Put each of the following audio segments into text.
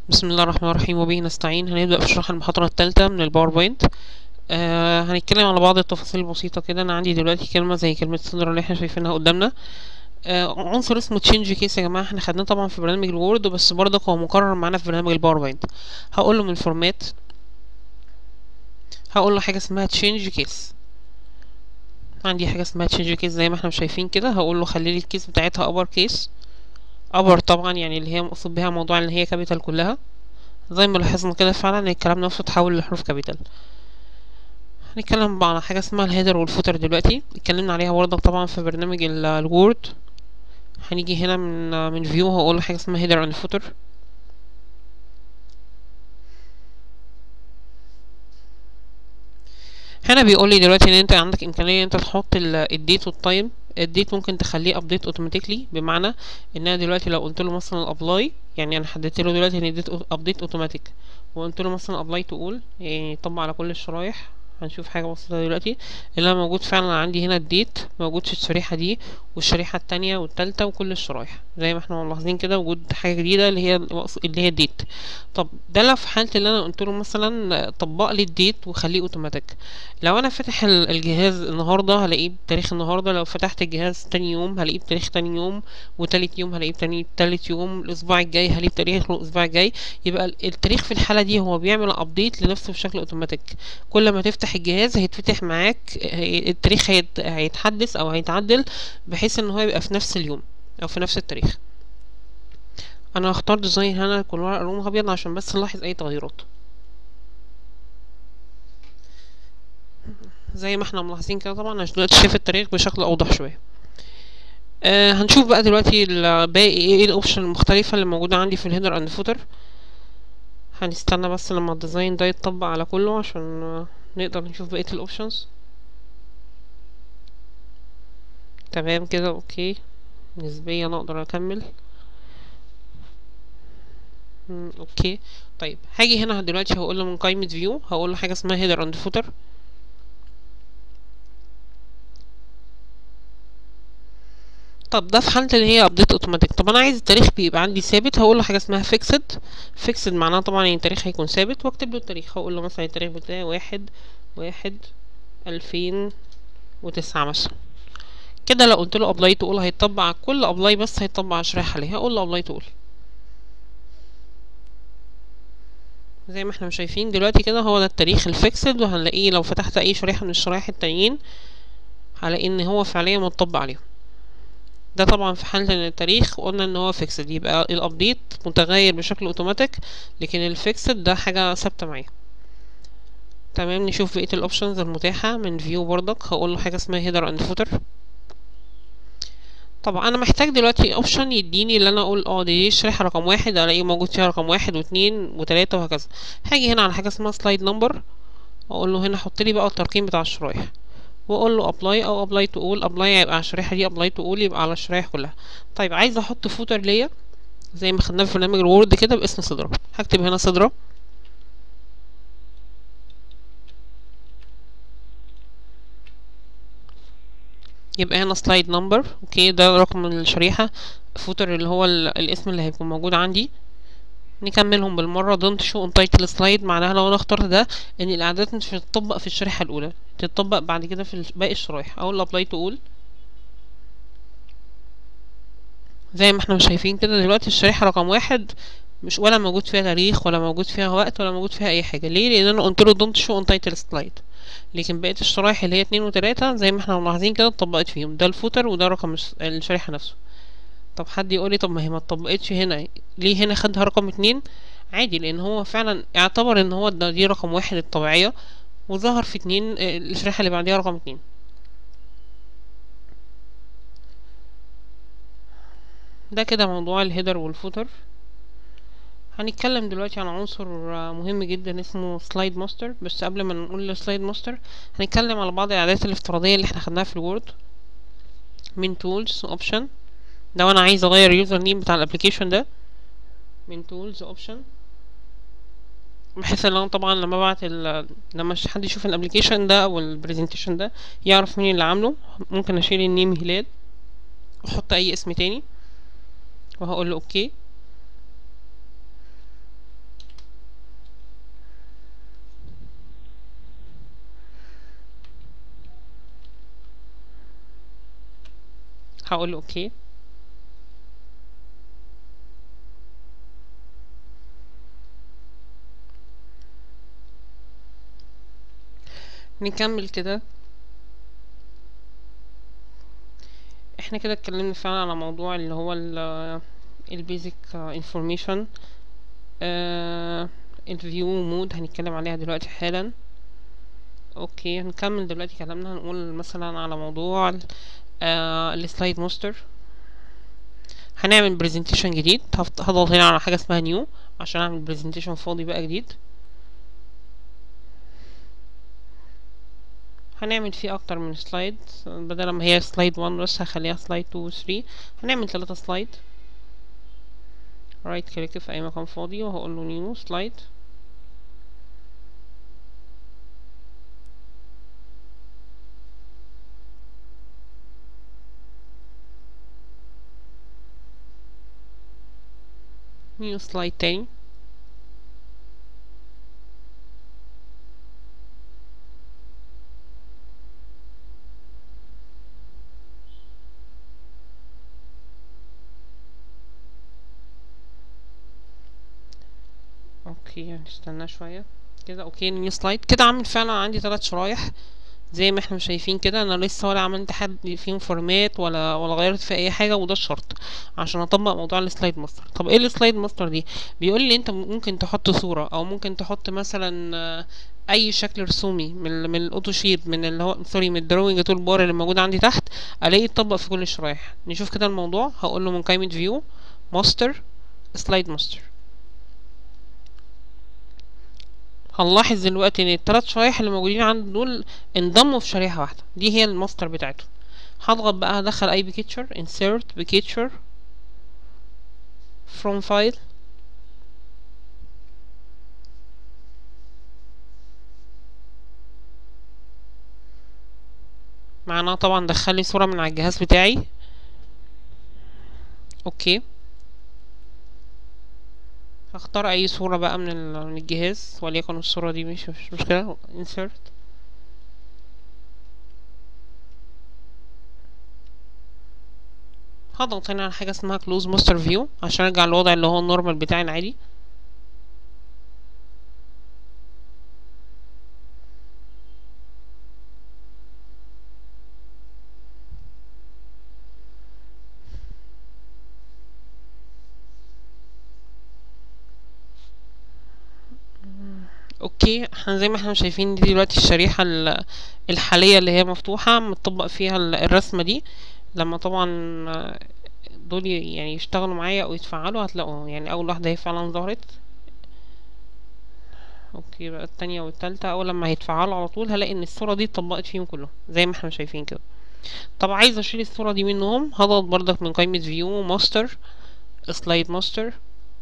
بسم الله الرحمن الرحيم وبه نستعين هنبدأ في شرح المحاضرة الثالثة من الباوربوينت آه هنتكلم على بعض التفاصيل البسيطة كده أنا عندي دلوقتي كلمة زي كلمة صدر اللي احنا شايفينها قدامنا آه عنصر اسمه تشينج كيس يا جماعة احنا خدناه طبعا في برنامج الوورد بس برضك هو مكرر معانا في برنامج الباوربوينت هقول له من الفورمات هقول له حاجة اسمها تشينج كيس عندي حاجة اسمها تشينج كيس زي ما احنا شايفين كده هقول له خلي لي الكيس بتاعتها ابر كيس ابر طبعا يعني اللي هي مقصود بها موضوع ان هي كابيتال كلها زي ما لاحظنا كده فعلا ان الكلام نفسه اتحول لحروف كابيتال هنتكلم بقى على حاجه اسمها الهيدر والفوتر دلوقتي اتكلمنا عليها برضه طبعا في برنامج الوورد هنيجي هنا من من فيو هقول حاجه اسمها هيدر اند فوتر هنا بيقول لي دلوقتي ان انت عندك امكانيه انت تحط الديت والتايم الديت ممكن تخليه ابديت اوتوماتيكلي بمعنى ان انا دلوقتي لو قلت له مثلا ابلاي يعني انا حددت له دلوقتي ان الديت ابديت اوتوماتيك وقلت له مثلا ابلاي تقول يعني طبق على كل الشرايح هنشوف حاجه بسيطه دلوقتي اللي انا موجود فعلا عندي هنا الديت موجود في الشريحه دي والشريحه التانية والتالتة وكل الشرايح زي ما احنا ملاحظين كده وجود حاجه جديده اللي هي اللي هي الديت طب ده لو في حاله اللي انا قلت له مثلا طبق لي الديت وخليه اوتوماتيك لو انا فاتح الجهاز النهارده هلاقيه بتاريخ النهارده لو فتحت الجهاز تاني يوم هلاقيه بتاريخ تاني يوم وتالت يوم هلاقيه بتاني تالت يوم الاسبوع الجاي هلاقيه بتاريخ الاسبوع الجاي يبقى التاريخ في الحاله دي هو بيعمل ابديت لنفسه بشكل اوتوماتيك كل ما تفتح الجهاز هيتفتح معاك التاريخ هيتحدث او هيتعدل بحيث ان هو يبقى في نفس اليوم او في نفس التاريخ انا هختار ديزاين هنا يكون ورق لونه ابيض عشان بس نلاحظ اي تغيرات زي ما احنا ملاحظين كده طبعا عشان دلوقتي شايف التاريخ بشكل اوضح شويه آه هنشوف بقى دلوقتي باقي ايه الاوبشن المختلفه اللي موجوده عندي في الهيدر اند فوتر هنستنى بس لما الديزاين ده يتطبق على كله عشان نقدر نشوف بقيه الاوبشنز تمام كده اوكي نسبيا اقدر اكمل اوكي طيب هاجي هنا دلوقتي هقول له من قائمه فيو هقول له حاجه اسمها هيدر اند فوتر طب ده في حاله اللي هي ابديت اوتوماتيك طب انا عايز التاريخ بيبقى عندي ثابت هقول له حاجه اسمها فيكسد فيكسد معناها طبعا ان التاريخ هيكون ثابت واكتب له التاريخ هقول له مثلا التاريخ بتاعي واحد واحد الفين وتسعة مثلا كده لو قلت له ابلاي تقول هيطبق على كل ابلاي بس هيطبق على الشريحه عليها هقول له ابلاي تقول زي ما احنا شايفين دلوقتي كده هو ده التاريخ الفيكسد وهنلاقيه لو فتحت اي شريحه من الشرايح التانيين هلاقي ان هو فعليا متطبق عليهم ده طبعا في حالة ان التاريخ قلنا ان هو فيكسد يبقى الابديت متغير بشكل اوتوماتيك لكن الفيكسد ده حاجة ثابتة معايا تمام نشوف بقية الاوبشنز المتاحة من فيو برضك هقول له حاجة اسمها هيدر اند فوتر طبعا انا محتاج دلوقتي اوبشن يديني اللي انا اقول اه دي الشريحة رقم واحد الاقيه موجود فيها رقم واحد واتنين وتلاتة وهكذا هاجي هنا على حاجة اسمها سلايد نمبر اقول له هنا حط لي بقى الترقيم بتاع الشرايح واقول له ابلاي او ابلاي تو اول ابلاي هيبقى على الشريحه دي ابلاي تو اول يبقى على الشرايح كلها طيب عايز احط فوتر ليا زي ما خدناه في برنامج الوورد كده باسم صدره هكتب هنا صدره يبقى هنا سلايد نمبر اوكي ده رقم الشريحه فوتر اللي هو الاسم اللي هيكون موجود عندي نكملهم بالمرة don't show on title slide معناها لو انا اخترت ده ان الاعدادات مش هتطبق في الشريحة الاولى تتطبق بعد كده في باقي الشرايح اقول apply to all زي ما احنا شايفين كده دلوقتي الشريحة رقم واحد مش ولا موجود فيها تاريخ ولا موجود فيها وقت ولا موجود فيها اي حاجة ليه لان انا قلت له don't show on title slide لكن بقية الشرايح اللي هي اتنين وتلاتة زي ما احنا ملاحظين كده اتطبقت فيهم ده الفوتر وده رقم الشريحة نفسه طب حد يقول لي طب ما هي ما اتطبقتش هنا ليه هنا خدها رقم اتنين عادي لان هو فعلا اعتبر ان هو ده دي رقم واحد الطبيعية وظهر في اتنين الشريحة اللي بعديها رقم اتنين ده كده موضوع الهيدر والفوتر هنتكلم دلوقتي عن عنصر مهم جدا اسمه سلايد ماستر بس قبل ما نقول سلايد ماستر هنتكلم على بعض الاعدادات الافتراضية اللي احنا خدناها في الوورد من تولز اوبشن لو انا عايز اغير اليوزر نيم بتاع الابلكيشن ده من تولز اوبشن بحيث ان انا طبعا لما ابعت لما حد يشوف الابلكيشن ده او البرزنتيشن ده يعرف مين اللي عامله ممكن اشيل النيم هلال واحط اي اسم تاني وهقول له اوكي هقول له اوكي نكمل كده احنا كده اتكلمنا فعلا على موضوع اللي هو البيزك انفورميشن الفيو مود هنتكلم عليها دلوقتي حالا اوكي هنكمل دلوقتي كلامنا هنقول مثلا على موضوع السلايد ماستر هنعمل برزنتيشن جديد هضغط هنا على حاجه اسمها نيو عشان اعمل برزنتيشن فاضي بقى جديد هنعمل فيه اكتر من سلايد بدل ما هي سلايد 1 بس هخليها سلايد 2 و 3 هنعمل ثلاثة سلايد رايت كليك في اي مكان فاضي وهقول له نيو سلايد نيو سلايد تاني اوكي هنستنى شويه كده اوكي نيو سلايد كده عامل فعلا عندي ثلاث شرايح زي ما احنا شايفين كده انا لسه ولا عملت حد فيهم فورمات ولا ولا غيرت في اي حاجه وده الشرط عشان اطبق موضوع السلايد ماستر طب ايه السلايد ماستر دي بيقول لي انت ممكن تحط صوره او ممكن تحط مثلا اي شكل رسومي من من الاوتو شيب من اللي هو سوري من الدروينج تول بار اللي موجود عندي تحت الاقيه يتطبق في كل الشرايح نشوف كده الموضوع هقول له من قائمه فيو ماستر سلايد ماستر هنلاحظ دلوقتي ان التلات شرايح اللي موجودين عندي دول انضموا في شريحة واحدة دي هي الماستر بتاعته هضغط بقى هدخل اي بيكتشر insert picture from file معناها طبعا دخل لي صورة من على الجهاز بتاعي اوكي هختار اي صورة بقى من, من الجهاز وليكن الصورة دي مش مش مشكلة insert هضغط هنا على حاجة اسمها close master view عشان ارجع للوضع اللي هو النورمال بتاعي العادي اوكي احنا زي ما احنا شايفين دي دلوقتي الشريحة الحالية اللي هي مفتوحة متطبق فيها الرسمة دي لما طبعا دول يعني يشتغلوا معايا او يتفعلوا هتلاقوا يعني اول واحدة هي فعلا ظهرت اوكي بقى التانية والتالتة اول لما هيتفعلوا على طول هلاقي ان الصورة دي اتطبقت فيهم كلهم زي ما احنا شايفين كده طب عايز اشيل الصورة دي منهم هضغط بردك من قائمة فيو ماستر سلايد ماستر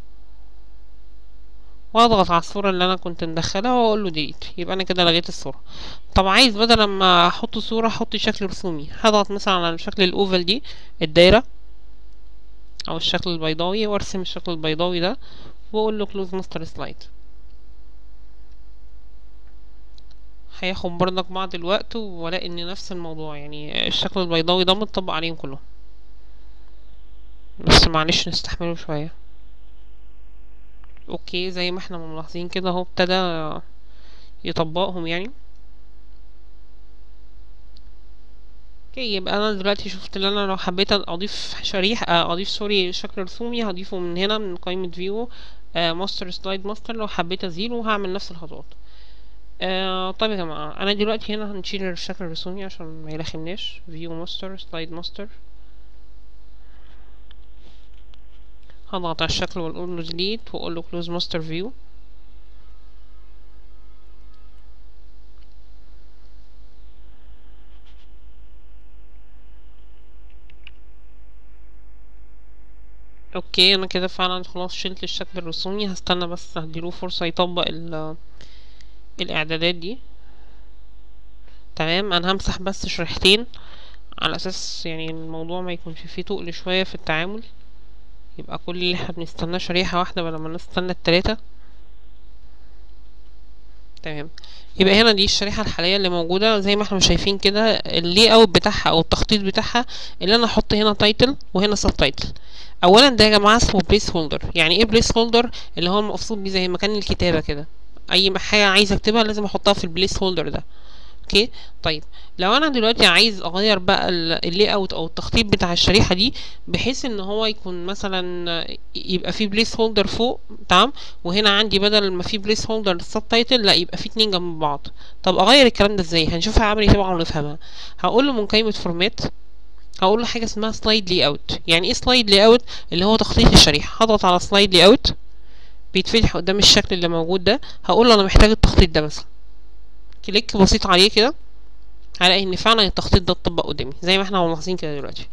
واضغط على الصورة اللي انا كنت مدخلها واقول له ديليت يبقى انا كده لغيت الصورة طب عايز بدل ما احط صورة احط شكل رسومي هضغط مثلا على شكل الاوفل دي الدايرة او الشكل البيضاوي وارسم الشكل البيضاوي ده واقول له كلوز ماستر سلايد هياخد برضك بعض الوقت والاقي ان نفس الموضوع يعني الشكل البيضاوي ده متطبق عليهم كلهم بس معلش نستحمله شويه اوكي زي ما احنا ملاحظين كده اهو ابتدى يطبقهم يعني اوكي يبقى انا دلوقتي شفت ان انا لو حبيت اضيف شريحة اضيف سوري شكل رسومي هضيفه من هنا من قائمة فيو ماستر سلايد ماستر لو حبيت ازيله هعمل نفس الخطوات آه طيب يا جماعة انا دلوقتي هنا هنشيل الشكل الرسومي عشان ما يلخمناش فيو ماستر سلايد ماستر هضغط على الشكل واقول له delete واقول له close master view اوكي انا كده فعلا خلاص شلت الشكل الرسومي هستنى بس هديله فرصة يطبق الاعدادات دي تمام انا همسح بس شريحتين على اساس يعني الموضوع ما يكونش فيه تقل شوية في التعامل يبقى كل اللي احنا بنستناه شريحة واحدة بدل ما نستنى التلاتة تمام يبقى هنا دي الشريحة الحالية اللي موجودة زي ما احنا شايفين كده اللي اوت بتاعها او التخطيط بتاعها اللي انا احط هنا تايتل وهنا سب تايتل اولا ده يا جماعة اسمه بليس هولدر يعني ايه بليس هولدر اللي هو المقصود بيه زي مكان الكتابة كده اي حاجة عايز اكتبها لازم احطها في البليس هولدر ده اوكي طيب لو انا دلوقتي عايز اغير بقى اللي اوت او التخطيط بتاع الشريحه دي بحيث ان هو يكون مثلا يبقى فيه بليس هولدر فوق تمام وهنا عندي بدل ما فيه بليس هولدر السب تايتل لا يبقى فيه اتنين جنب بعض طب اغير الكلام ده ازاي هنشوفها عملي طبعا ونفهمها هقول له من قائمه فورمات هقول له حاجه اسمها سلايد لي اوت يعني ايه سلايد لي اوت اللي هو تخطيط الشريحه هضغط على سلايد لي اوت بيتفتح قدام الشكل اللي موجود ده هقول له انا محتاج التخطيط ده مثلا كليك بسيط عليه كده هلاقي ان فعلا التخطيط ده اتطبق قدامي زي ما احنا ملاحظين كده دلوقتي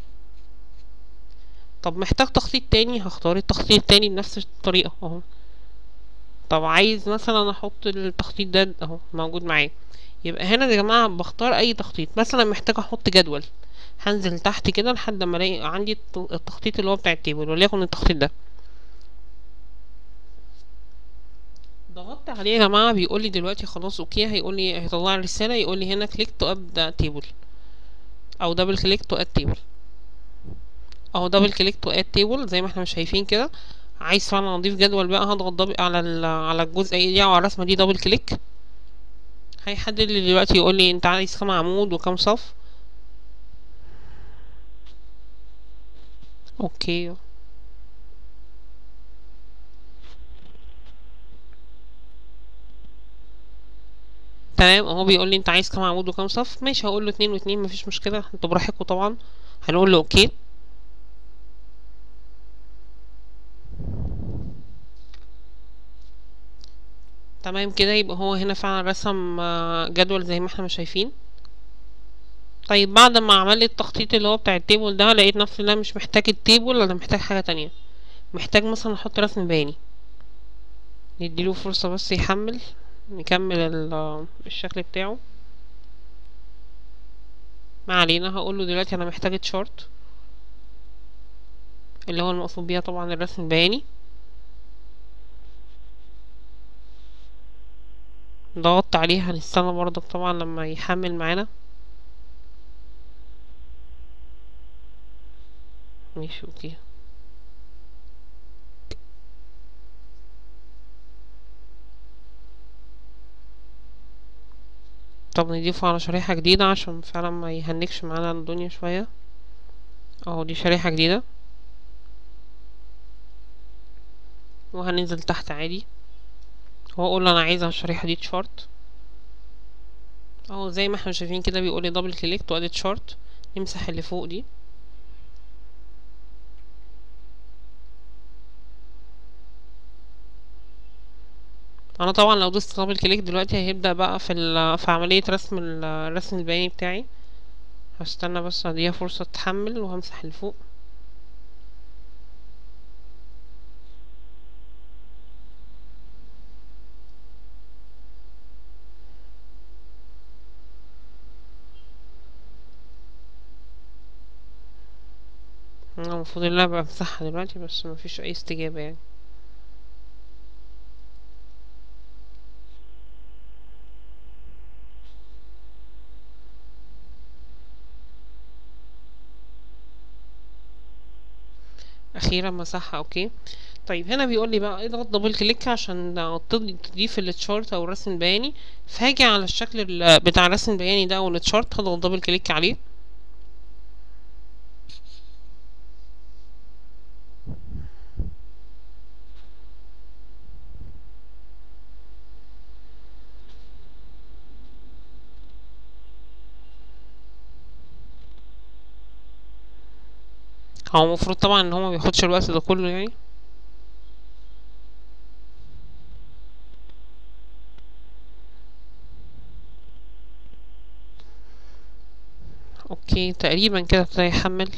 طب محتاج تخطيط تاني هختار التخطيط التاني بنفس الطريقة اهو طب عايز مثلا احط التخطيط ده اهو موجود معايا يبقى هنا يا جماعة بختار اي تخطيط مثلا محتاج احط جدول هنزل تحت كده لحد ما الاقي عندي التخطيط اللي هو بتاع التيبل وليكن التخطيط ده ضغطت عليه يا جماعه بيقول لي دلوقتي خلاص اوكي هيقول لي هيطلع لي رساله يقول لي هنا كليك تو اد تيبل او دبل كليك تو اد تيبل اهو دبل كليك تو اد تيبل زي ما احنا شايفين كده عايز فعلا اضيف جدول بقى هضغط دبل على على الجزئيه دي او على الرسمه دي دبل كليك هيحدد لي دلوقتي يقول لي انت عايز كام عمود وكام صف اوكي تمام اهو بيقول لي انت عايز كام عمود وكام صف ماشي هقول له اتنين واتنين مفيش مشكله انتوا براحتكم طبعا هنقول له اوكي تمام كده يبقى هو هنا فعلا رسم جدول زي ما احنا ما شايفين طيب بعد ما عمل لي التخطيط اللي هو بتاع التيبل ده لقيت نفسي ان انا مش محتاج التيبل ولا محتاج حاجه تانية محتاج مثلا احط رسم بياني نديله فرصه بس يحمل نكمل الشكل بتاعه ما علينا هقول له دلوقتي انا محتاج تشارت اللي هو المقصود بيها طبعا الرسم البياني ضغطت عليه هنستنى برضك طبعا لما يحمل معانا ماشي اوكي طب نضيفه على شريحة جديدة عشان فعلا ما يهنكش معانا الدنيا شوية اهو دي شريحة جديدة وهننزل تحت عادي واقول انا عايزة الشريحة دي تشارت اهو زي ما احنا شايفين كده بيقول لي دبل كليك تو اديت شارت نمسح اللي فوق دي انا طبعا لو دوست دبل كليك دلوقتي هيبدا بقى في في عمليه رسم الرسم البياني بتاعي هستنى بس اديها فرصه تحمل وهمسح اللي فوق المفروض ان انا بمسحها دلوقتي بس مفيش اي استجابه يعني اخيرا مسحها اوكي طيب هنا بيقول لي بقى اضغط دبل كليك عشان تضيف التشارت او الرسم البياني فهاجي على الشكل بتاع الرسم البياني ده او التشارت هضغط دبل كليك عليه هو المفروض طبعا ان هو ما بياخدش الوقت ده كله يعني اوكي تقريبا كده ابتدى يحمل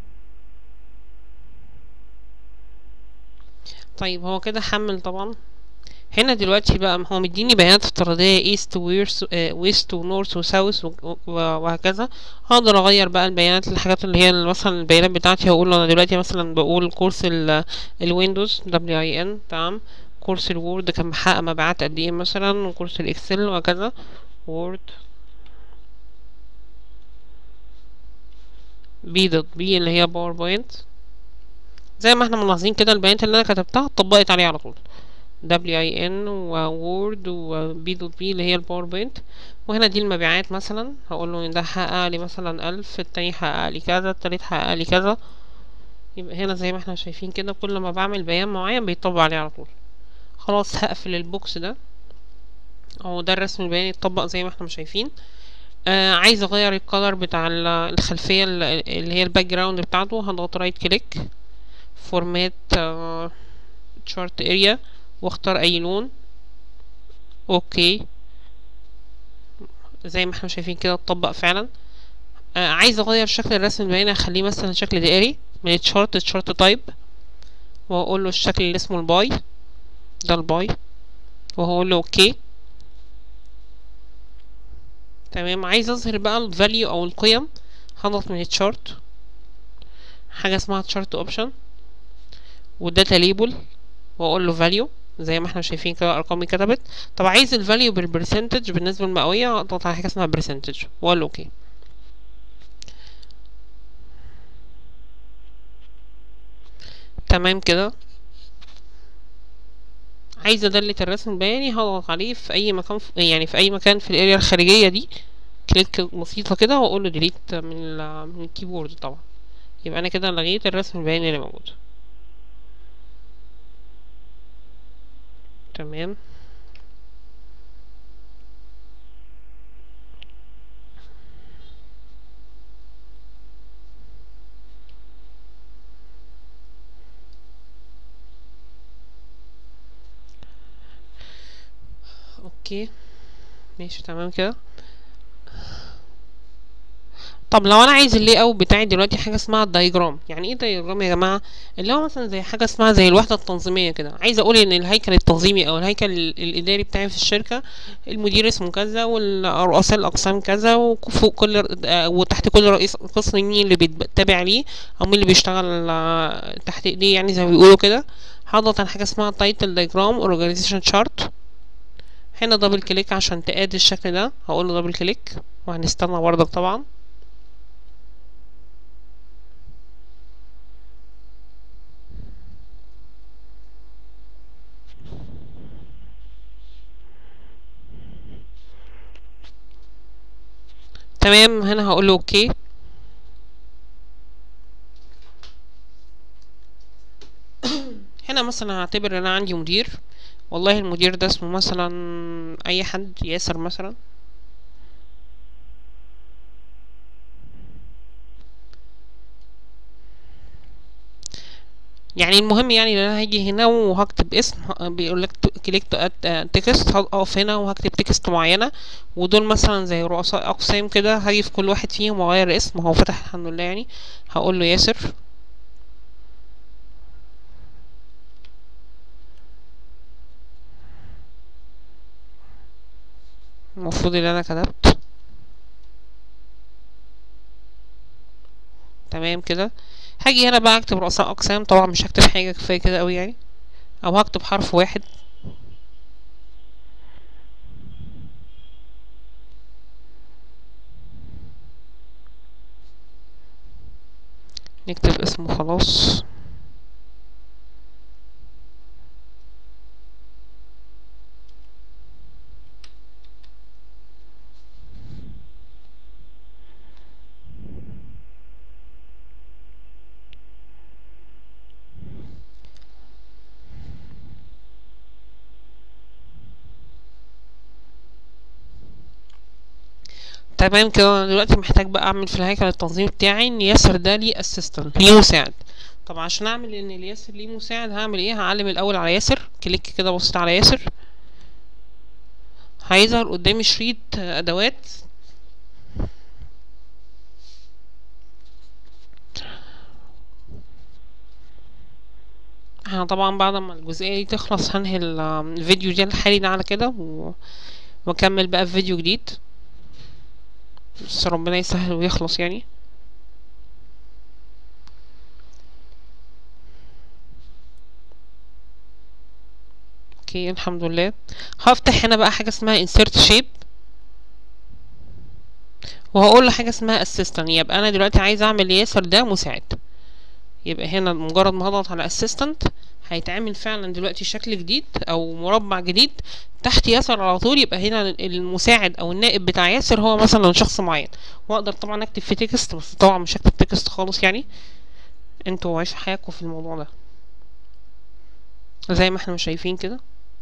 طيب هو كده حمل طبعا هنا دلوقتي بقى هو مديني بيانات افتراضية ايست ويست ونورث وساوث وهكذا هقدر اغير بقى البيانات الحاجات اللي هي مثلا البيانات بتاعتي هقول له انا دلوقتي مثلا بقول كورس الويندوز دبليو اي ان تمام كورس الوورد كان محقق مبيعات قد ايه مثلا وكورس الاكسل وهكذا وورد بي دوت بي اللي هي باوربوينت زي ما احنا ملاحظين كده البيانات اللي انا كتبتها اتطبقت عليه على طول دبليو اي ان وورد وبي دوت بي اللي هي الباوربوينت وهنا دي المبيعات مثلا هقول له ان ده حقق لي مثلا الف التاني حقق لي كذا التالت حقق لي كذا يبقى هنا زي ما احنا شايفين كده كل ما بعمل بيان معين بيطبق عليه على طول خلاص هقفل البوكس ده اهو ده الرسم البياني اتطبق زي ما احنا شايفين آه عايز اغير الكلر بتاع الخلفيه اللي هي الباك جراوند بتاعته هضغط رايت كليك فورمات تشارت اريا واختار اي لون اوكي زي ما احنا شايفين كده اتطبق فعلا آه عايز اغير شكل الرسم البياني اخليه مثلا شكل دائري من التشارت تشارت تايب واقول له الشكل اللي اسمه الباي ده الباي وهقول له اوكي تمام عايز اظهر بقى الفاليو او القيم هضغط من التشارت حاجه اسمها تشارت اوبشن والداتا ليبل واقول له فاليو زي ما احنا شايفين كده الارقام اتكتبت طب عايز الفاليو بالبرسنتج بالنسبه للمئويه اضغط على حاجه اسمها برسنتج واقول له اوكي تمام كده عايز ادلت الرسم البياني هضغط عليه في اي مكان في يعني في اي مكان في الاريا الخارجيه دي كليك بسيطه كده واقول له ديليت من من الكيبورد طبعا يبقى انا كده لغيت الرسم البياني اللي موجود تمام اوكي ماشي تمام كده طب لو انا عايز اللي اوت بتاعي دلوقتي حاجه اسمها الدايجرام يعني ايه دايجرام يا جماعه اللي هو مثلا زي حاجه اسمها زي الوحده التنظيميه كده عايز اقول ان الهيكل التنظيمي او الهيكل الاداري بتاعي في الشركه المدير اسمه كذا والرؤساء الاقسام كذا وفوق كل وتحت كل رئيس قسم مين اللي بيتابع ليه او مين اللي بيشتغل تحت ايديه يعني زي ما بيقولوا كده هضغط على حاجه اسمها تايتل دايجرام اورجانيزيشن شارت هنا دبل كليك عشان تقاد الشكل ده هقول له دبل كليك وهنستنى برضك طبعا تمام هنا هقول له اوكي هنا مثلا هعتبر ان انا عندي مدير والله المدير ده اسمه مثلا اي حد ياسر مثلا يعني المهم يعني ان انا هاجي هنا وهكتب اسم بيقول لك كليك تكست هقف هنا وهكتب تكست معينه ودول مثلا زي رؤساء اقسام كده هاجي في كل واحد فيهم واغير اسم هو فتح الحمد لله يعني هقول له ياسر المفروض ان انا كتبت تمام كده هاجي هنا بقى اكتب رؤساء اقسام طبعا مش هكتب حاجه كفايه كده قوي يعني او هكتب حرف واحد نكتب اسمه خلاص تمام كده انا دلوقتي محتاج بقى اعمل في الهيكل التنظيمي بتاعي ان ياسر ده ليه اسيستنت ليه مساعد طب عشان اعمل ان الياسر ليه مساعد هعمل ايه هعلم الاول على ياسر كليك كده بصيت على ياسر هيظهر قدامي شريط ادوات احنا طبعا بعد ما الجزئية دي تخلص هنهي ال- الفيديو ده الحالي ده على كده و... واكمل بقى في فيديو جديد بس ربنا يسهل ويخلص يعني اوكي الحمد لله هفتح هنا بقى حاجة اسمها insert shape وهقول له حاجة اسمها assistant يبقى انا دلوقتي عايز اعمل ياسر ده مساعد يبقى هنا مجرد ما هضغط على assistant هيتعمل فعلا دلوقتي شكل جديد او مربع جديد تحت ياسر على طول يبقى هنا المساعد او النائب بتاع ياسر هو مثلا شخص معين واقدر طبعا اكتب في تكست بس طبعا مش هكتب تكست خالص يعني انتوا عيشوا حياتكم في الموضوع ده زي ما احنا مش شايفين كده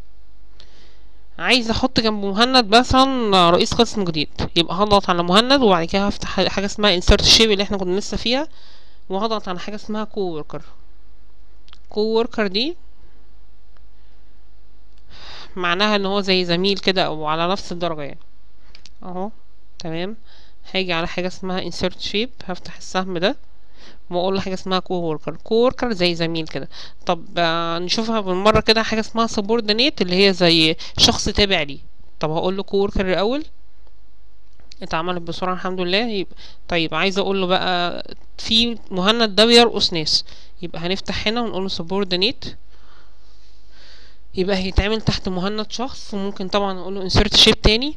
عايز احط جنب مهند مثلا رئيس قسم جديد يبقى هضغط على مهند وبعد كده هفتح حاجه اسمها insert shape اللي احنا كنا لسه فيها وهضغط على حاجه اسمها coworker coworker دي معناها ان هو زي زميل كده او على نفس الدرجه يعني اهو تمام هاجي على حاجه اسمها insert shape هفتح السهم ده واقول له حاجه اسمها coworker coworker زي زميل كده طب آه نشوفها بالمره كده حاجه اسمها subordinate اللي هي زي شخص تابع لي طب هقول له coworker الاول اتعملت بسرعه الحمد لله يبقى طيب عايزه اقول له بقى في مهند ده بيرقص ناس يبقى هنفتح هنا ونقول له subordinate يبقى هيتعمل تحت مهند شخص وممكن طبعا نقول له insert shape تاني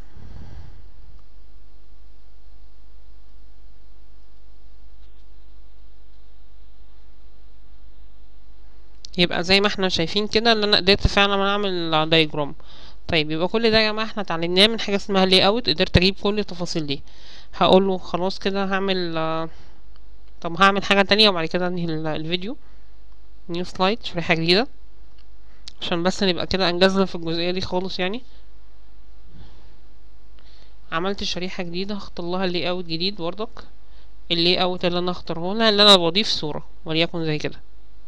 يبقى زي ما احنا شايفين كده ان انا قدرت فعلا اعمل دايجرام طيب يبقى كل ده يا جماعه احنا اتعلمناه من حاجه اسمها لي اوت قدرت اجيب كل التفاصيل دي هقول له خلاص كده هعمل آه، طب هعمل حاجه تانية وبعد كده انهي ال- الفيديو نيو سلايد شريحه جديده عشان بس نبقى كده انجزنا في الجزئيه دي خالص يعني عملت شريحه جديده هختار لها اللي اوت جديد برضك اللي اوت اللي انا اختاره لها اللي انا بضيف صوره وليكن زي كده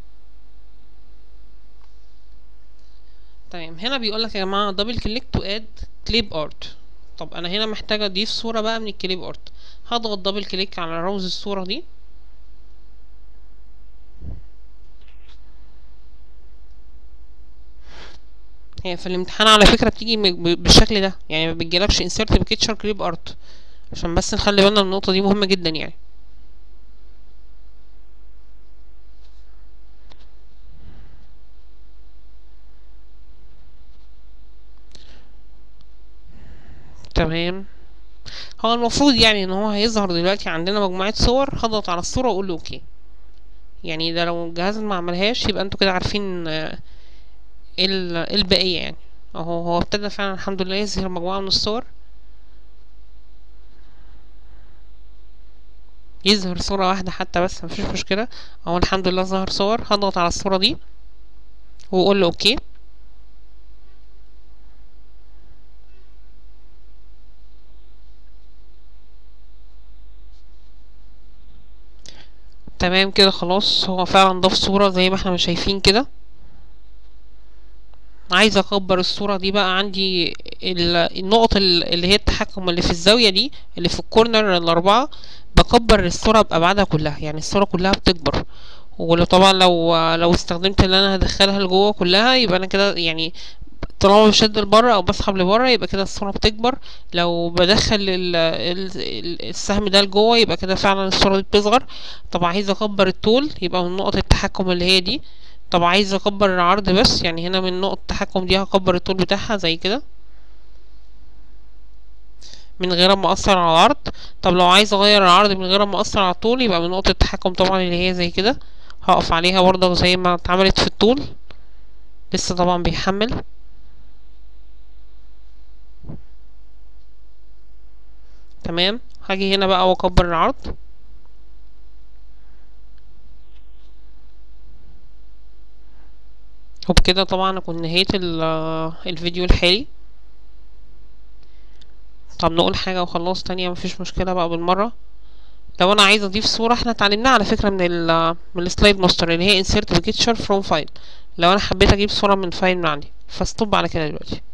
تمام هنا بيقول لك يا جماعه دبل كليك تو اد كليب ارت طب انا هنا محتاجه اضيف صوره بقى من الكليب ارت هضغط دبل كليك على رمز الصوره دي هي في الامتحان على فكره بتيجي م- ب- بالشكل ده يعني ما بتجيلكش انسيرت بيكتشر كليب ارت عشان بس نخلي بالنا من النقطه دي مهمه جدا يعني تمام هو المفروض يعني ان هو هيظهر دلوقتي عندنا مجموعة صور هضغط على الصورة واقول له اوكي يعني ده لو الجهاز ما عملهاش يبقى انتوا كده عارفين آه، ايه ال- إيه البقية يعني اهو هو ابتدى فعلا الحمد لله يظهر مجموعة من الصور يظهر صورة واحدة حتى بس مفيش مشكلة اهو الحمد لله ظهر صور هضغط على الصورة دي واقول له اوكي تمام كده خلاص هو فعلا ضاف صورة زي ما احنا مش شايفين كده عايزة اكبر الصورة دي بقى عندي ال- النقط ال- اللي هي التحكم اللي في الزاوية دي اللي في الكورنر الأربعة بكبر الصورة بأبعادها كلها يعني الصورة كلها بتكبر ولو طبعا لو لو استخدمت اللي انا هدخلها لجوه كلها يبقى انا كده يعني طالما بشد لبره او بسحب لبره يبقى كده الصورة بتكبر لو بدخل ال- ال- ال- السهم ده لجوه يبقى كده فعلا الصورة دي بتصغر طب عايز اكبر الطول يبقى من نقط التحكم اللي هي دي طب عايز اكبر العرض بس يعني هنا من نقط التحكم دي هكبر الطول بتاعها زي كده من غير ما اثر على العرض طب لو عايز اغير العرض من غير ما اثر على الطول يبقى من نقطة التحكم طبعا اللي هي زي كده هقف عليها برضه زي ما اتعملت في الطول لسه طبعا بيحمل تمام هاجي هنا بقى واكبر العرض وبكده طبعا اكون نهيت ال- الفيديو الحالي طب نقول حاجة وخلاص تانية مفيش مشكلة بقى بالمرة لو انا عايز اضيف صورة احنا اتعلمناها على فكرة من ال من السلايد ماستر اللي هي insert picture from file لو انا حبيت اجيب صورة من فايل من عندي فاستوب على كده دلوقتي